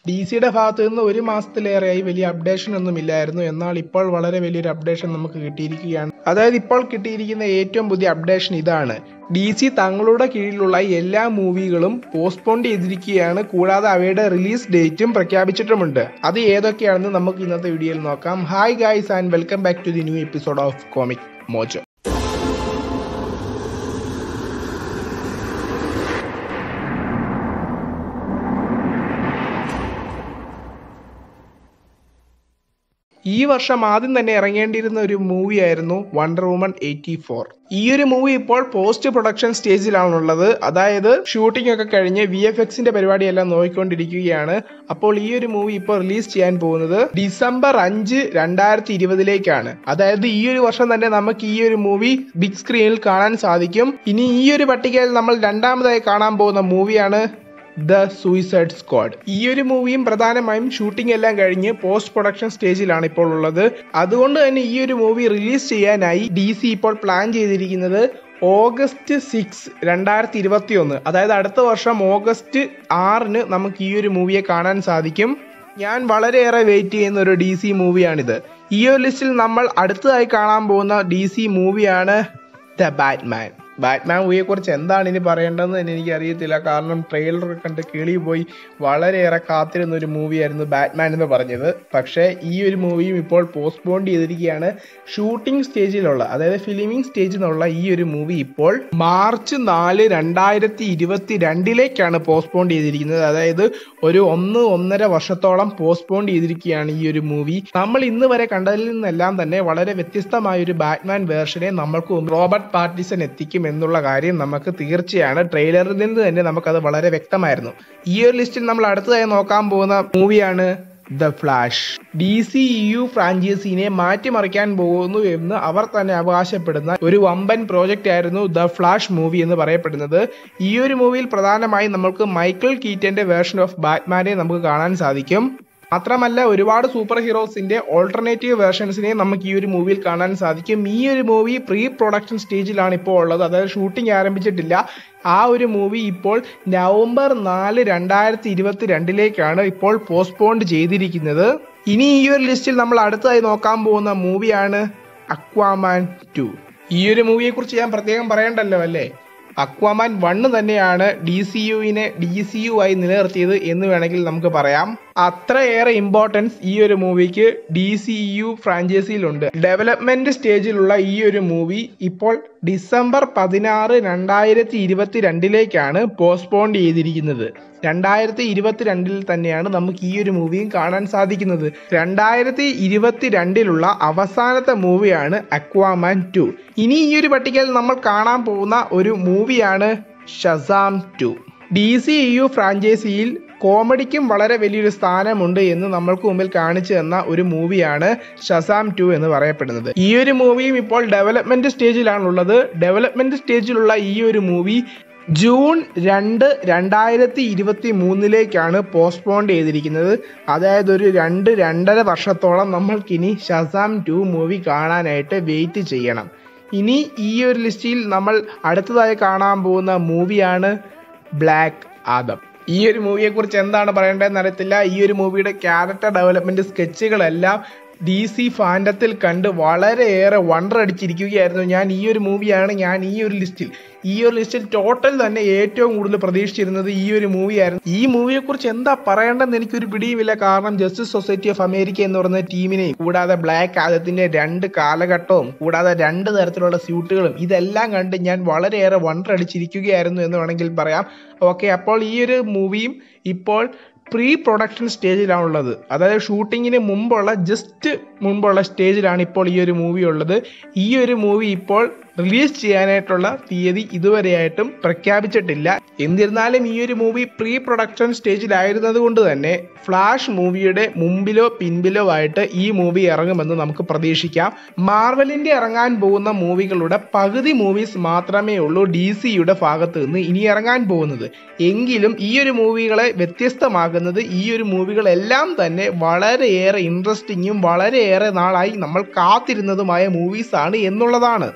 D സിയുടെ ഭാഗത്ത് നിന്ന് ഒരു മാസത്തിലേറെയായി വലിയ അപ്ഡേഷൻ ഒന്നും ഇല്ലായിരുന്നു എന്നാൽ ഇപ്പോൾ വളരെ വലിയൊരു അപ്ഡേഷൻ നമുക്ക് കിട്ടിയിരിക്കുകയാണ് അതായത് ഇപ്പോൾ കിട്ടിയിരിക്കുന്ന ഏറ്റവും പുതിയ അപ്ഡേഷൻ ഇതാണ് ഡി സി തങ്ങളുടെ കീഴിലുള്ള എല്ലാ മൂവികളും പോസ്റ്റ്പോൺ ചെയ്തിരിക്കുകയാണ് കൂടാതെ അവയുടെ റിലീസ് ഡേറ്റും പ്രഖ്യാപിച്ചിട്ടുമുണ്ട് അത് ഏതൊക്കെയാണെന്ന് നമുക്ക് ഇന്നത്തെ വീഡിയോയിൽ നോക്കാം hi guys and welcome back to the new episode of Comic Mojo ഈ വർഷം ആദ്യം തന്നെ ഇറങ്ങേണ്ടിയിരുന്ന ഒരു മൂവി ആയിരുന്നു വണ്ടർ വുമൺ എയ്റ്റി ഫോർ ഈ ഒരു മൂവി ഇപ്പോൾ പോസ്റ്റ് പ്രൊഡക്ഷൻ സ്റ്റേജിലാണുള്ളത് അതായത് ഷൂട്ടിംഗ് ഒക്കെ കഴിഞ്ഞ് വി എഫ് എക്സിന്റെ പരിപാടിയെല്ലാം നോക്കിക്കൊണ്ടിരിക്കുകയാണ് അപ്പോൾ ഈ ഒരു മൂവി ഇപ്പോൾ റിലീസ് ചെയ്യാൻ പോകുന്നത് ഡിസംബർ അഞ്ച് രണ്ടായിരത്തി ഇരുപതിലേക്കാണ് അതായത് ഈ ഒരു വർഷം തന്നെ നമുക്ക് ഈ ഒരു മൂവി ബിഗ് സ്ക്രീനിൽ കാണാൻ സാധിക്കും ഇനി ഈ ഒരു പട്ടികയിൽ നമ്മൾ രണ്ടാമതായി കാണാൻ പോകുന്ന മൂവിയാണ് ദ സൂയിസൈഡ് സ്ക്വാഡ് ഈ ഒരു മൂവിയും പ്രധാനമായും ഷൂട്ടിംഗ് എല്ലാം കഴിഞ്ഞ് പോസ്റ്റ് പ്രൊഡക്ഷൻ സ്റ്റേജിലാണ് ഇപ്പോൾ ഉള്ളത് അതുകൊണ്ട് തന്നെ ഈ ഒരു മൂവി റിലീസ് ചെയ്യാനായി ഡി സി ഇപ്പോൾ പ്ലാൻ ചെയ്തിരിക്കുന്നത് ഓഗസ്റ്റ് സിക്സ് രണ്ടായിരത്തി ഇരുപത്തി ഒന്ന് അതായത് അടുത്ത വർഷം ഓഗസ്റ്റ് ആറിന് നമുക്ക് ഈ ഒരു മൂവിയെ കാണാൻ സാധിക്കും ഞാൻ വളരെയേറെ വെയിറ്റ് ചെയ്യുന്ന ഒരു ഡി സി മൂവിയാണിത് ഈ ഒരു ലിസ്റ്റിൽ നമ്മൾ അടുത്തതായി കാണാൻ പോകുന്ന ഡി സി മൂവിയാണ് ദ ബാറ്റ്മാൻ ബാറ്റ്മാൻ മൂവിയെ കുറിച്ച് എന്താണ് ഇനി പറയേണ്ടതെന്ന് തന്നെ എനിക്ക് അറിയത്തില്ല കാരണം ട്രെയിലർ കണ്ട് കിളി പോയി വളരെയേറെ കാത്തിരുന്ന ഒരു മൂവിയായിരുന്നു ബാറ്റ്മാൻ എന്ന് പറഞ്ഞത് പക്ഷേ ഈ ഒരു മൂവിയും ഇപ്പോൾ പോസ്റ്റ്പോൺ ചെയ്തിരിക്കുകയാണ് ഷൂട്ടിംഗ് സ്റ്റേജിലുള്ള അതായത് ഫിലിമിംഗ് സ്റ്റേജിൽ നിന്നുള്ള ഈ ഒരു മൂവി ഇപ്പോൾ മാർച്ച് നാല് രണ്ടായിരത്തി ഇരുപത്തി രണ്ടിലേക്കാണ് പോസ്റ്റ്പോൺ ചെയ്തിരിക്കുന്നത് അതായത് ഒരു ഒന്ന് ഒന്നര വർഷത്തോളം പോസ്റ്റ്പോൺ ചെയ്തിരിക്കുകയാണ് ഈ ഒരു മൂവി നമ്മൾ ഇന്ന് വരെ കണ്ടതിൽ നിന്നെല്ലാം തന്നെ വളരെ വ്യത്യസ്തമായ ഒരു ബാറ്റ്മാൻ വേർഷനെ നമ്മൾക്ക് മുമ്പ് റോബർട്ട് പാർട്ടിസൺ എത്തിക്കും എന്നുള്ള കാര്യം നമുക്ക് തീർച്ചയാണ് ട്രെയിലറിൽ നിന്ന് തന്നെ നമുക്കത് വളരെ വ്യക്തമായിരുന്നു ഈ ഒരു ലിസ്റ്റിൽ നമ്മൾ അടുത്തതായി നോക്കാൻ പോകുന്ന മൂവിയാണ് the Flash D C U ഫ്രാഞ്ചൈസിനെ മാറ്റിമറിക്കാൻ പോകുന്നു എന്ന് അവർ തന്നെ അവകാശപ്പെടുന്ന ഒരു വമ്പൻ പ്രോജക്റ്റ് ആയിരുന്നു ദ ഫ്ലാഷ് മൂവി എന്ന് പറയപ്പെടുന്നത് ഈ ഒരു മൂവിയിൽ പ്രധാനമായും നമുക്ക് മൈക്കിൾ കീറ്റന്റെ വേർഷൻ ഓഫ് ബാറ്റ്മാനെ നമുക്ക് കാണാൻ സാധിക്കും മാത്രമല്ല ഒരുപാട് സൂപ്പർ ഹീറോസിന്റെ ഓൾട്ടർനേറ്റീവ് വേർഷൻസിനെ നമുക്ക് ഈ ഒരു മൂവിയിൽ കാണാൻ സാധിക്കും ഈ ഒരു മൂവി പ്രീ പ്രൊഡക്ഷൻ സ്റ്റേജിലാണ് ഇപ്പോൾ ഉള്ളത് അതായത് ഷൂട്ടിംഗ് ആരംഭിച്ചിട്ടില്ല ആ ഒരു മൂവി ഇപ്പോൾ നവംബർ നാല് രണ്ടായിരത്തി ഇരുപത്തി രണ്ടിലേക്കാണ് ഇപ്പോൾ പോസ്റ്റ്പോണ്ട് ചെയ്തിരിക്കുന്നത് ഇനി ഈ ഒരു ലിസ്റ്റിൽ നമ്മൾ അടുത്തതായി നോക്കാൻ പോകുന്ന മൂവിയാണ് അക്വാമാൻ ടു ഈ ഒരു മൂവിയെ കുറിച്ച് ഞാൻ പ്രത്യേകം പറയണ്ടല്ലോ അല്ലേ അക്വാമാൻ വണ്ണ് തന്നെയാണ് ഡി സി യുവിനെ ഡി സി യു ആയി നിലനിർത്തിയത് എന്ന് വേണമെങ്കിൽ നമുക്ക് പറയാം അത്രയേറെ ഇമ്പോർട്ടൻസ് ഈ ഒരു മൂവിക്ക് ഡി സി യു ഫ്രാഞ്ചൈസിയിലുണ്ട് ഡെവലപ്മെന്റ് സ്റ്റേജിലുള്ള ഈ ഒരു മൂവി ഇപ്പോൾ ഡിസംബർ പതിനാറ് രണ്ടായിരത്തി ഇരുപത്തി രണ്ടിലേക്കാണ് പോസ്റ്റ്പോൺ ചെയ്തിരിക്കുന്നത് രണ്ടായിരത്തി ഇരുപത്തിരണ്ടിൽ തന്നെയാണ് നമുക്ക് ഈ ഒരു മൂവിയും കാണാൻ സാധിക്കുന്നത് രണ്ടായിരത്തി ഇരുപത്തിരണ്ടിലുള്ള അവസാനത്തെ മൂവിയാണ് അക്വാമാൻ ടു ഇനി ഈ ഒരു പട്ടികയിൽ നമ്മൾ കാണാൻ പോകുന്ന ഒരു മൂവിയാണ് Shazam two D C U ഫ്രാഞ്ചൈസിയിൽ കോമഡിക്കും വളരെ വലിയൊരു സ്ഥാനമുണ്ട് എന്ന് നമ്മൾക്ക് മുമ്പിൽ കാണിച്ചു തന്ന ഒരു മൂവിയാണ് ഷസാം ടു എന്ന് പറയപ്പെടുന്നത് ഈ ഒരു മൂവിയും ഇപ്പോൾ ഡെവലപ്മെന്റ് സ്റ്റേജിലാണുള്ളത് ഡെവലപ്മെന്റ് സ്റ്റേജിലുള്ള ഈ ഒരു മൂവി ജൂൺ രണ്ട് രണ്ടായിരത്തി ഇരുപത്തി മൂന്നിലേക്കാണ് പോസ്റ്റ്പോൺ ചെയ്തിരിക്കുന്നത് അതായത് ഒരു രണ്ട് രണ്ടര വർഷത്തോളം നമ്മൾക്കിനി ഷസാം ടു മൂവി കാണാനായിട്ട് വെയിറ്റ് ചെയ്യണം ഇനി ഈ ഒരു ലിസ്റ്റിൽ നമ്മൾ അടുത്തതായി കാണാൻ പോകുന്ന മൂവിയാണ് ബ്ലാക്ക് ആദം ഈ ഒരു മൂവിയെ കുറിച്ച് എന്താണ് പറയേണ്ടതെന്ന് അറിയത്തില്ല ഈ ഒരു മൂവിയുടെ ക്യാരക്ടർ ഡെവലപ്മെന്റ് സ്കെച്ചുകളെല്ലാം ഡി സി ഫാൻഡത്തിൽ കണ്ട് വളരെയേറെ വണ്ടർ അടിച്ചിരിക്കുകയായിരുന്നു ഞാൻ ഈ ഒരു മൂവിയാണ് ഞാൻ ഈ ഒരു ലിസ്റ്റിൽ ഈ ഒരു ലിസ്റ്റിൽ ടോട്ടൽ തന്നെ ഏറ്റവും കൂടുതൽ പ്രതീക്ഷിച്ചിരുന്നത് ഈ ഒരു മൂവിയായിരുന്നു ഈ മൂവിയെ കുറിച്ച് എന്താ പറയേണ്ടതെന്ന് എനിക്കൊരു പിടിയുമില്ല കാരണം ജസ്റ്റിസ് സൊസൈറ്റി ഓഫ് അമേരിക്ക എന്ന് പറയുന്ന ടീമിനെയും കൂടാതെ ബ്ലാക്ക് ആദത്തിന്റെ രണ്ട് കാലഘട്ടവും കൂടാതെ രണ്ട് തരത്തിലുള്ള സ്യൂട്ടുകളും ഇതെല്ലാം കണ്ട് ഞാൻ വളരെയേറെ വണ്ടർ അടിച്ചിരിക്കുകയായിരുന്നു എന്ന് വേണമെങ്കിൽ പറയാം ഓക്കെ അപ്പോൾ ഈ ഒരു മൂവിയും ഇപ്പോൾ പ്രീ പ്രൊഡക്ഷൻ സ്റ്റേജിലാണുള്ളത് അതായത് ഷൂട്ടിങ്ങിന് മുമ്പുള്ള ജസ്റ്റ് മുമ്പുള്ള സ്റ്റേജിലാണ് ഇപ്പോൾ ഈ ഒരു മൂവി ഉള്ളത് ഈ ഒരു മൂവി ഇപ്പോൾ റിലീസ് ചെയ്യാനായിട്ടുള്ള തീയതി ഇതുവരെയായിട്ടും പ്രഖ്യാപിച്ചിട്ടില്ല എന്നിരുന്നാലും ഈ ഒരു മൂവി പ്രീ പ്രൊഡക്ഷൻ സ്റ്റേജിലായിരുന്നത് കൊണ്ട് തന്നെ ഫ്ലാഷ് മൂവിയുടെ മുമ്പിലോ പിൻപിലോ ആയിട്ട് ഈ മൂവി ഇറങ്ങുമെന്ന് നമുക്ക് പ്രതീക്ഷിക്കാം മാർവലിന്റെ ഇറങ്ങാൻ പോകുന്ന മൂവികളുടെ പകുതി മൂവീസ് മാത്രമേ ഉള്ളൂ ഡി സിയുടെ ഭാഗത്ത് നിന്ന് ഇനി ഇറങ്ങാൻ പോകുന്നത് എങ്കിലും ഈ ഒരു മൂവികളെ വ്യത്യസ്തമാകുന്നത് ഈ ഒരു മൂവികളെല്ലാം തന്നെ വളരെയേറെ ഇൻട്രസ്റ്റിങ്ങും വളരെയേറെ നാളായി നമ്മൾ കാത്തിരുന്നതുമായ മൂവീസ് ആണ് എന്നുള്ളതാണ് ഇതിൽ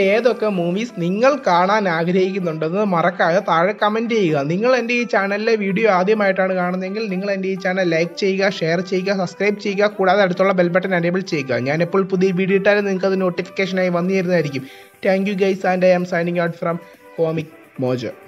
ഏതൊക്കെ മൂവീസ് നിങ്ങൾ കാണാൻ ആഗ്രഹിക്കുന്നുണ്ടെന്ന് മറക്കാതെ താഴെ കമൻറ്റ് ചെയ്യുക നിങ്ങൾ എൻ്റെ ഈ ചാനലിലെ വീഡിയോ ആദ്യമായിട്ടാണ് കാണുന്നതെങ്കിൽ നിങ്ങൾ എൻ്റെ ഈ ചാനൽ ലൈക്ക് ചെയ്യുക ഷെയർ ചെയ്യുക സബ്സ്ക്രൈബ് ചെയ്യുക കൂടാതെ അടുത്തുള്ള ബെൽ ബട്ടൺ എനേബിൾ ചെയ്യുക ഞാൻ എപ്പോൾ പുതിയ വീഡിയോ ഇട്ടാലും നിങ്ങൾക്ക് അത് നോട്ടിഫിക്കേഷനായി വന്നു തരുന്നതായിരിക്കും thank you guys and I am signing out from Comic mojo